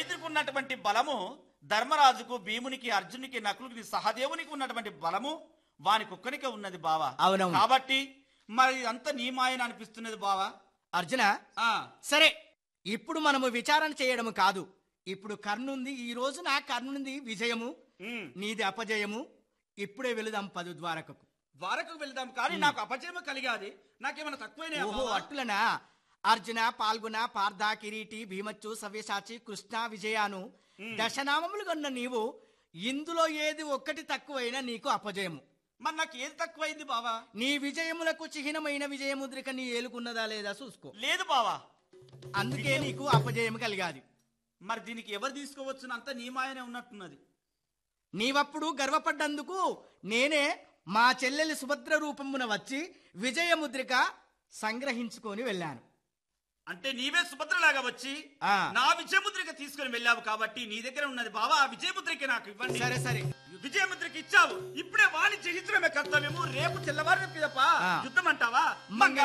మైత్రికి ఉన్నటువంటి బలము ధర్మరాజుకు భీమునికి అర్జునికి నకులుకి సహదేవునికి ఉన్నటువంటి బలము వాని కుక్కనికే ఉన్నది బావా అవునవును. కాబట్టి మరి అంత నీ మాయన అనిపిస్తున్నది బావా అర్జున ఆ సరే ఇప్పుడు మనము విచారణ చేయడం కాదు ఇప్పుడు కర్ణుంది ఈ రోజు నా కర్ణుంది విజయము ఉమ్. నీది అపజయము ఇప్పుడే వెళుదాం పదు ద్వారకకు ద్వారకు వెళ్దాం కానీ నాకు అపజయం కలిగాది నాకేమైనా తక్కువైనా ఓహో అట్లనా అర్జున పాల్గొన పార్థ కిరీటి భీమచ్చు సవ్యసాచి కృష్ణ విజయాను దశనామములు కొన్న నీవు ఇందులో ఏది ఒక్కటి తక్కువైనా నీకు అపజయము మరి నాకు ఏది తక్కువైంది బావా నీ విజయములకు చిహ్నమైన విజయముద్రిక నీ ఏలుకున్నదా లేదా చూసుకో లేదు బావా అందుకే నీకు అపజయం కలిగాది మరి దీనికి ఎవరు తీసుకోవచ్చు అంత నీ మాయనే ఉన్నట్టున్నది నీవప్పుడు గర్వపడ్డందుకు నేనే మా చెల్లెలి సుభద్ర రూపమున వచ్చి విజయముద్రిక సంగ్రహించుకొని వెళ్ళాను అంటే నీవే సుభద్రలాగా వచ్చి ఆ. నా విజయముద్రిక తీసుకొని వెళ్ళావు కాబట్టి నీ దగ్గర ఉన్నది బావా ఆ విజయముద్రిక నాకు ఇవ్వండి సరే సరే విజయముద్రిక ఇచ్చావు ఇప్పుడే వాణి జయించడమే కర్తవ్యము రేపు తెల్లవారు పిదప ఆ. యుద్ధం అంటావా మంగళ